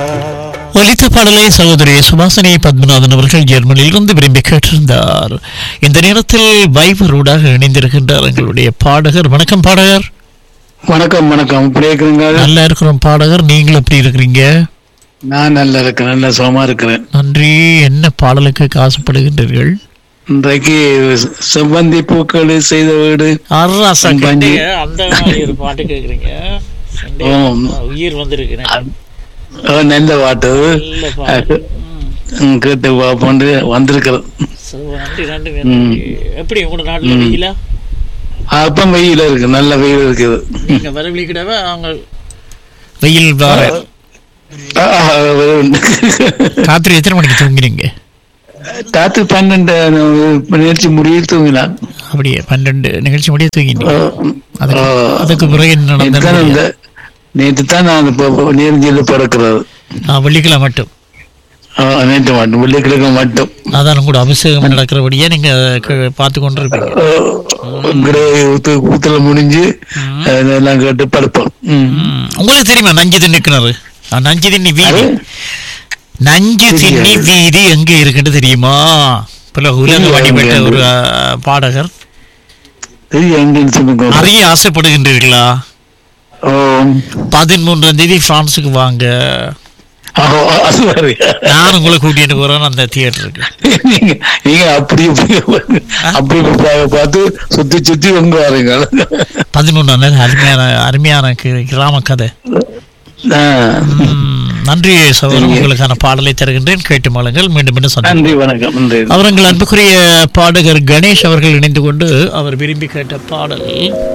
ஒலித்த பாடலை சகோதரி சுபாசனி பத்மநாதன் அவர்கள் ஜெர்மனியிலிருந்து விரும்பி கேட்டிருந்தார் இந்த நேரத்தில் வைபரூடாக இணைந்திருக்கின்றார் எங்களுடைய பாடகர் வணக்கம் பாடகர் வணக்கம் வணக்கம் இப்படி இருக்கிறீங்க நல்லா இருக்கிறோம் பாடகர் நீங்கள் எப்படி இருக்கிறீங்க நான் நல்லா இருக்கிறேன் நல்லா சுகமா இருக்கிறேன் நன்றி என்ன பாடலுக்கு ஆசைப்படுகின்றீர்கள் இன்றைக்கு செவ்வந்தி பூக்கள் செய்த வீடு அரசா செம்பஞ்சி. கேட்டீங்க, அந்த மாதிரி ஒரு பாட்டு கேக்குறீங்க ஆம். உயிர் வந்திருக்கு அஹ் நல்ல பாட்டு நல்ல பாட்டு ம், கேட்டு பார்ப்போண்டு வந்திருக்கிறேன் நன்றி நன்றி நன்றி எப்படி உங்களோட நாட்டுல வெயிலா அப்ப வெயில் இருக்கு நல்ல வெயில் இருக்குது நீங்க வரவழிக்கிடவே அவங்க வெயில் வர ஆஹ், வெயில். ராத்திரி எத்தனை மணிக்கு தூங்கினீங்க ராத்திரி பன்னெண்டு நிகழ்ச்சி முடிய தூங்கினான் அப்படியே பன்னெண்டு நிகழ்ச்சி முடிய தூங்கினீங்க அஹ், அதுக்கு அஹ், அதுக்கு பிறகு என்ன நேத்து தான் நடந்தது இந்த நேற்று தான் நான் இப்போ நீர்ஜியில் பறக்கிறது ஆ, வெள்ளிக்கிழமை மட்டும் அஹ், நேற்று மட்டும் வெள்ளிக்கிழமை மட்டும் அதான் கூட அபிஷேகம் நடக்கிறபடியே நீங்க க- பார்த்து கொண்டு இருப்பீங்க ஊத்து ஊத்துல முடிஞ்சு இதெல்லாம் கேட்டு படுப்போம் ம். ம், உங்களுக்கு தெரியுமா நஞ்சு திண்ணி கிணறு ஆ, நஞ்சு திண்ணி வீதி நஞ்சு திண்ணி வீதி எங்க இருக்குன்னு தெரியுமா பல உலக தெரியாது, வழிபட்ட தெரியாது. ஒரு ஆ, பாடகர் தெரியும் எங்கன்னு சொல்லுங்க அறிய ஆசைப்படுகின்றீர்களா ஓ பதிமூன்றாம் தேதி பிரான்ஸுக்கு வாங்க ஆ, அது வேற. நான் உங்களை கூட்டிட்டு போறேன் அந்த தியேட்டருக்கு நீங்க நீங்க அப்படி இப்படி அப்படி இப்படி பா- பார்த்து சுத்தி சுத்தி வந்து வாருங்க பதிமூணாம் தேதி அருமையான அருமையான கி- கிராம கதை ஆ. ம், நன்றி சகோதரன் உங்களுக்கான பாடலை தருகின்றேன் கேட்டு மாளுங்கள் மீண்டும் மீண்டும் சந்திப்போம் நன்றி வணக்கம் நன்றி அவர்கள் அன்புக்குரிய பாடகர் கணேஷ் அவர்கள் இணைந்து கொண்டு அவர் விரும்பி கேட்ட பாடல்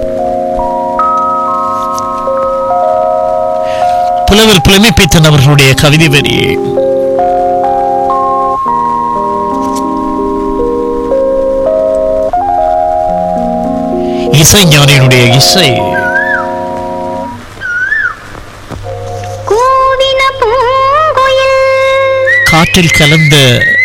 புலவர் புலமைப்பித்தன் அவர்களுடைய கவிதை வரி இசை ஞானியினுடைய இசை கூவின பூங்குயில் காற்றில் கலந்த